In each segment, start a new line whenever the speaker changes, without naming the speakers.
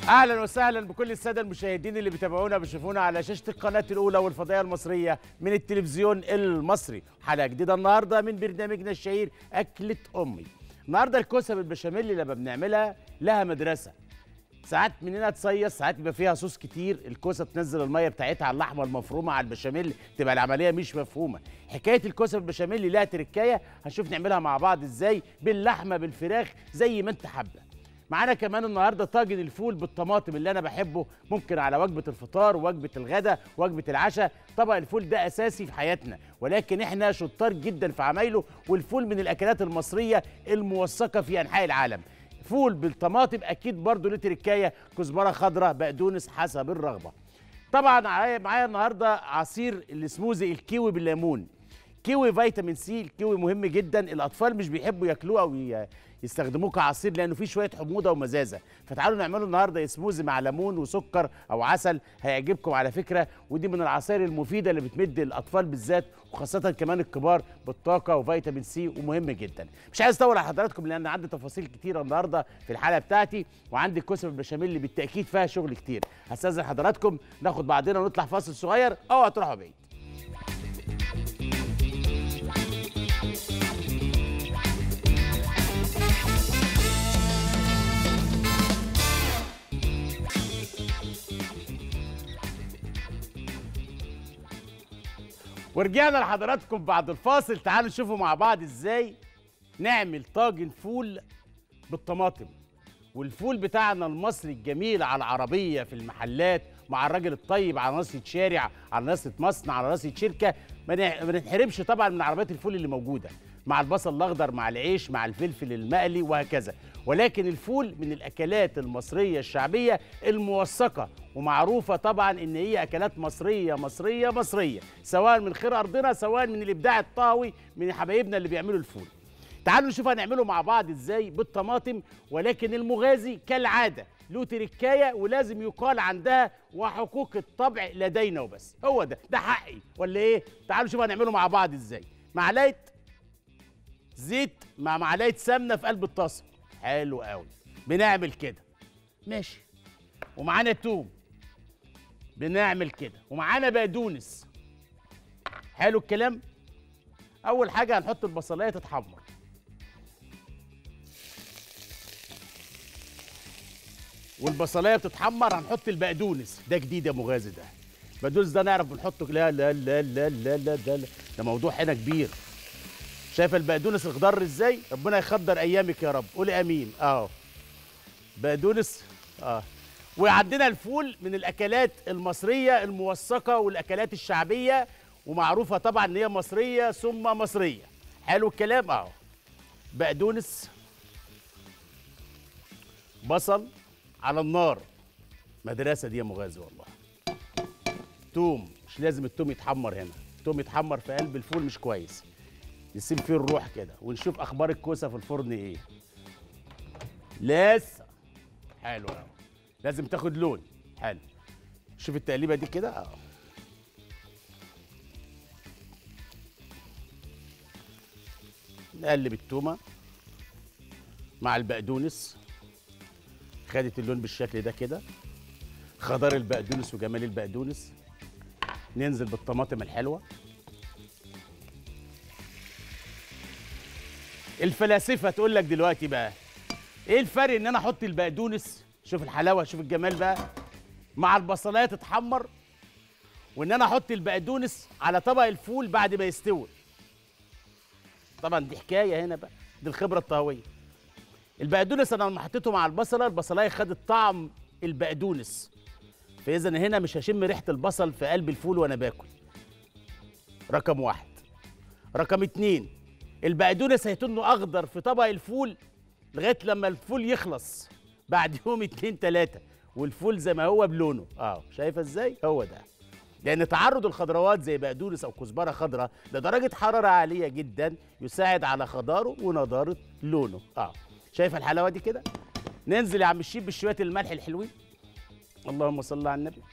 اهلا وسهلا بكل الساده المشاهدين اللي بيتابعونا بيشوفونا على شاشه القناه الاولى والفضائيه المصريه من التلفزيون المصري حلقه جديده النهارده من برنامجنا الشهير اكله امي النهارده الكوسه بالبشاميل لما بنعملها لها مدرسه ساعات مننا تصيص ساعات بيبقى فيها صوص كتير الكوسه تنزل الميه بتاعتها على اللحمه المفرومه على البشاميل تبقى العمليه مش مفهومه حكايه الكوسه بالبشاميل لها تركايه هنشوف نعملها مع بعض ازاي باللحمه بالفراخ زي ما انت حابه معانا كمان النهارده طاجن الفول بالطماطم اللي انا بحبه ممكن على وجبه الفطار وجبه الغداء وجبه العشاء طبق الفول ده اساسي في حياتنا ولكن احنا شطار جدا في عمايله والفول من الاكلات المصريه الموثقه في انحاء العالم فول بالطماطم اكيد برضه له تركايه كزبره خضراء بقدونس حسب الرغبه طبعا معايا معايا النهارده عصير السموزي الكيوي بالليمون كيوي فيتامين سي الكيوي مهم جدا الاطفال مش بيحبوا ياكلوه او ي- يستخدموه كعصير لانه فيه شويه حموضه ومزازه فتعالوا نعمله النهارده سموزي مع ليمون وسكر او عسل هيعجبكم على فكره ودي من العصائر المفيده اللي بتمد الاطفال بالذات وخاصه كمان الكبار بالطاقه وفيتامين سي ومهم جدا مش عايز اطول على حضراتكم لان عندي تفاصيل كتيره النهارده في الحلقه بتاعتي وعندي الكوسه بالبشاميل اللي بالتاكيد فيها شغل كتير هستاذن حضراتكم ناخد بعضنا ونطلع فاصل صغير او هتروحوا بعيد ورجعنا لحضراتكم بعد الفاصل تعالوا نشوفوا مع بعض ازاي نعمل طاجن فول بالطماطم والفول بتاعنا المصري الجميل على العربية في المحلات مع الراجل الطيب على ناصية شارع على ناصية مصنع على ناصية شركة ما نح- ما نتحرمش طبعا من عربيات الفول اللي موجودة مع البصل الأخضر مع العيش مع الفلفل المقلي وهكذا ولكن الفول من الأكلات المصرية الشعبية الموثقة ومعروفة طبعا إن هي أكلات مصرية مصرية مصرية سواء من خير أرضنا سواء من الإبداع الطاوي من حبايبنا اللي بيعملوا الفول تعالوا نشوف هنعمله مع بعض ازاي بالطماطم ولكن المغازي كالعاده له تركايه ولازم يقال عندها وحقوق الطبع لدينا وبس هو ده ده حقي ولا ايه تعالوا نشوف هنعمله مع بعض ازاي معلقه زيت مع معلقه سمنه في قلب الطاسه حلو قوي بنعمل كده ماشي ومعانا توم بنعمل كده ومعانا بقدونس حلو الكلام اول حاجه هنحط البصلايه تتحمر والبصلايه بتتحمر هنحط البقدونس ده جديد يا مغازي ده البقدونس ده نعرف بنحطه لا لا لا لا لا لا ده, ده موضوع هنا كبير شايف البقدونس الخضر ازاي ربنا يخضر ايامك يا رب قولي امين اه بقدونس اه وعندنا الفول من الاكلات المصريه الموثقه والاكلات الشعبيه ومعروفه طبعا ان هي مصريه ثم مصريه حلو الكلام اه بقدونس بصل على النار مدرسه دي يا مغازي والله توم مش لازم التوم يتحمر هنا التوم يتحمر في قلب الفول مش كويس نسيب فيه الروح كده ونشوف اخبار الكوسه في الفرن ايه لسه حلو قوي لازم تاخد لون حلو شوف التقليبه دي كده اه نقلب التومه مع البقدونس خدت اللون بالشكل ده كده خضار البقدونس وجمال البقدونس ننزل بالطماطم الحلوه الفلاسفه تقول لك دلوقتي بقى ايه الفرق ان انا احط البقدونس شوف الحلاوه شوف الجمال بقى مع البصلايه تتحمر وان انا احط البقدونس على طبق الفول بعد ما يستوي طبعا دي حكايه هنا بقى دي الخبره الطهويه البقدونس انا لما حطيته مع البصله البصلايه خدت طعم البقدونس فاذا هنا مش هشم ريحه البصل في قلب الفول وانا باكل رقم واحد رقم اتنين البقدونس هيتنه اخضر في طبق الفول لغايه لما الفول يخلص بعد يوم اتنين تلاته والفول زي ما هو بلونه اه شايفه ازاي هو ده لان تعرض الخضروات زي بقدونس او كزبره خضراء لدرجه حراره عاليه جدا يساعد على خضاره ونضاره لونه اه شايفه الحلاوه دي كده ننزل يا عم الشيب بشويه الملح الحلوين اللهم صل على النبي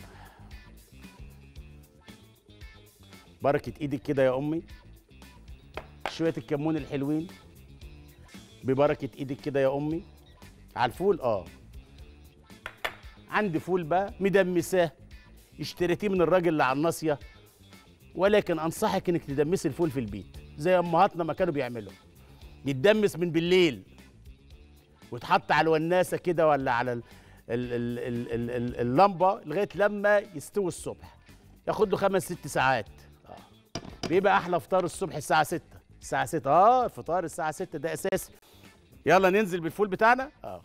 بركه ايدك كده يا امي شويه الكمون الحلوين ببركه ايدك كده يا امي على الفول اه عندي فول بقى مدمساه اشتريتيه من الراجل اللي على الناصيه ولكن انصحك انك تدمسي الفول في البيت زي امهاتنا ما كانوا بيعملوا يتدمس من بالليل ويتحط على الوناسه كده ولا على ال ال ال ال ال ال اللمبه لغايه لما يستوي الصبح ياخد له خمس ست ساعات آه. بيبقى احلى فطار الصبح الساعه 6 الساعه 6 اه الفطار الساعه 6 ده اساسي يلا ننزل بالفول بتاعنا اه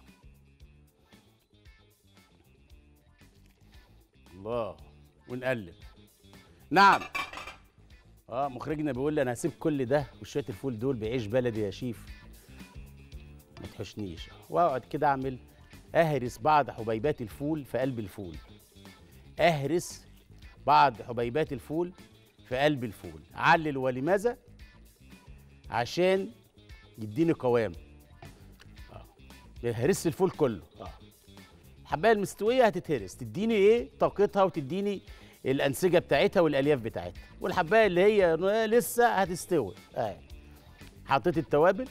الله ونقلب نعم اه مخرجنا بيقول لي انا هسيب كل ده وشويه الفول دول بعيش بلدي يا شيف ما تحشنيش واقعد كده اعمل اهرس بعض حبيبات الفول في قلب الفول اهرس بعض حبيبات الفول في قلب الفول علل ولماذا عشان يديني قوام اه هرس الفول كله اه الحبايه المستويه هتتهرس تديني ايه طاقتها وتديني الانسجه بتاعتها والالياف بتاعتها والحبايه اللي هي لسه هتستوي اه حطيت التوابل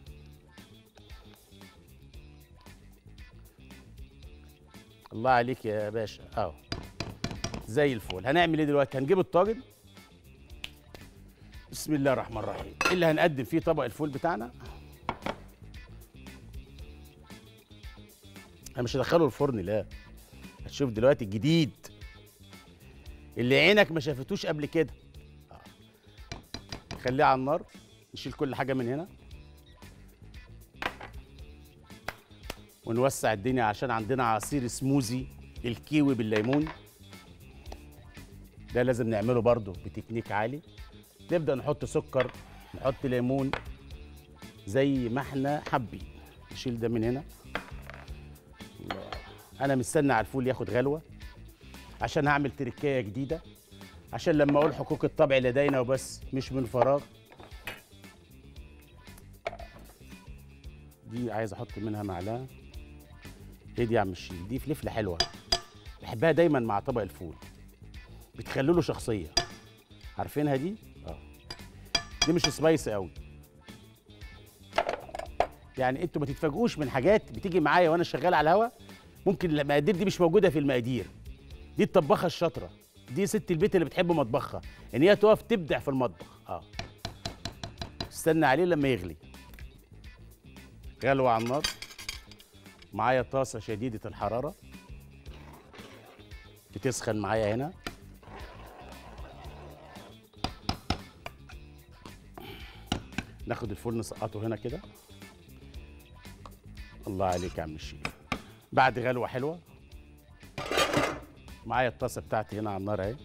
الله عليك يا باشا اهو زي الفل هنعمل ايه دلوقتي هنجيب الطاجن بسم الله الرحمن الرحيم إيه اللي هنقدم فيه طبق الفول بتاعنا انا مش هدخله الفرن لا هتشوف دلوقتي الجديد اللي عينك ما شافتوش قبل كده آه. خليه على النار نشيل كل حاجه من هنا ونوسع الدنيا عشان عندنا عصير سموزي الكيوي بالليمون ده لازم نعمله برضه بتكنيك عالي نبدا نحط سكر نحط ليمون زي ما احنا حابين نشيل ده من هنا الله. انا مستني على الفول ياخد غلوه عشان هعمل تركايه جديده عشان لما اقول حقوق الطبع لدينا وبس مش من فراغ دي عايز احط منها معلقه ايه دي يا عم الشيخ دي فلفله حلوه بحبها دايما مع طبق الفول بتخلي له شخصيه عارفينها دي اه دي مش سبايسي قوي يعني انتوا ما تتفاجئوش من حاجات بتيجي معايا وانا شغال على الهوا ممكن المقادير دي مش موجوده في المقادير دي الطباخه الشاطره دي ست البيت اللي بتحب مطبخها ان هي تقف تبدع في المطبخ اه استنى عليه لما يغلي غلوه على النار معايا طاسه شديده الحراره بتسخن معايا هنا ناخد الفول نسقطه هنا كده الله عليك يا عم الشيخ بعد غلوه حلوه معايا الطاسه بتاعتي هنا على النار اهي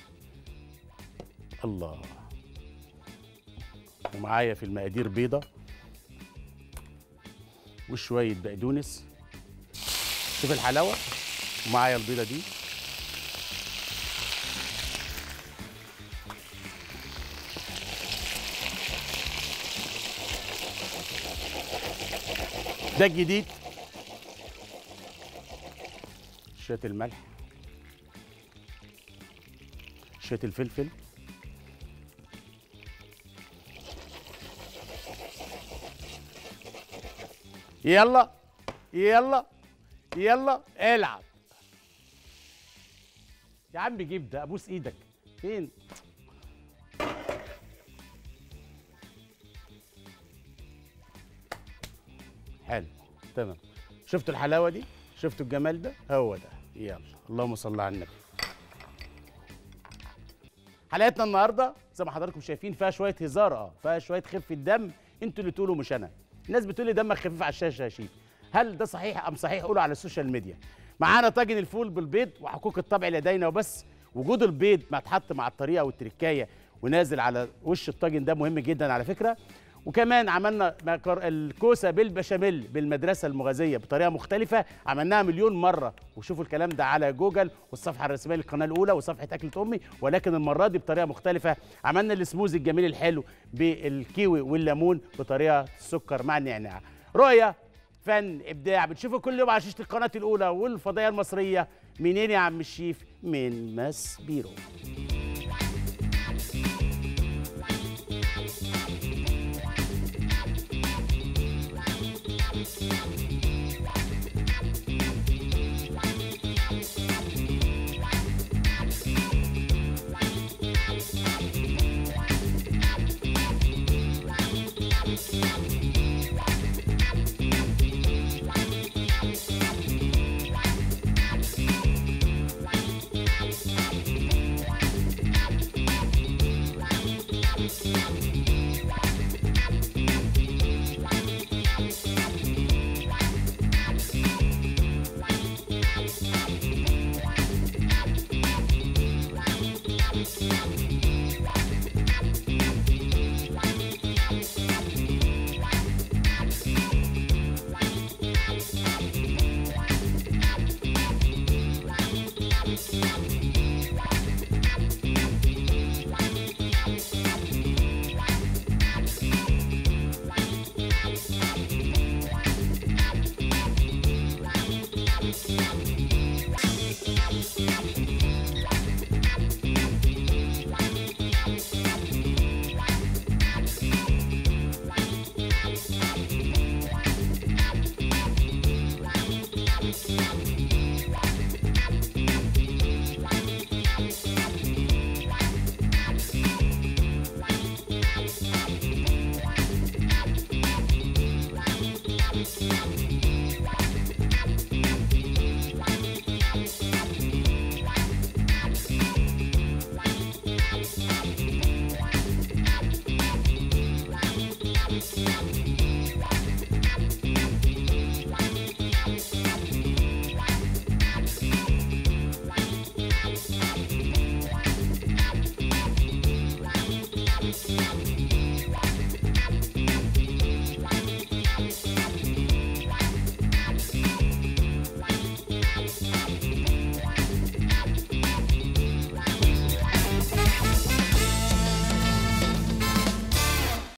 الله ومعايا في المقادير بيضه وشويه بقدونس شوف الحلاوه ومعايا البيضه دي ده الجديد شويه الملح شويه الفلفل يلا يلا يلا العب يا عم جيب ده ابوس ايدك فين حلو تمام شفتوا الحلاوه دي شفتوا الجمال ده هو ده يلا اللهم صل على النبي حلقتنا النهارده زي ما حضراتكم شايفين فيها شويه هزار اه فيها شويه خفه دم انتوا اللي تقولوا مش انا الناس بتقول لي دمك خفيف على الشاشه يا شيف هل ده صحيح ام صحيح قولوا على السوشيال ميديا معانا طاجن الفول بالبيض وحقوق الطبع لدينا وبس وجود البيض ما اتحط مع الطريقه والتركايه ونازل على وش الطاجن ده مهم جدا على فكره وكمان عملنا مكر- الكوسه بالبشاميل بالمدرسه المغازيه بطريقه مختلفه عملناها مليون مره وشوفوا الكلام ده على جوجل والصفحه الرسميه للقناه الاولى وصفحه اكله امي ولكن المره دي بطريقه مختلفه عملنا السموزي الجميل الحلو بالكيوي والليمون بطريقه السكر مع النعناع رؤيه فن ابداع بتشوفوا كل يوم على شاشه القناه الاولى والفضائيه المصريه منين يا عم الشيف من ماس بيرو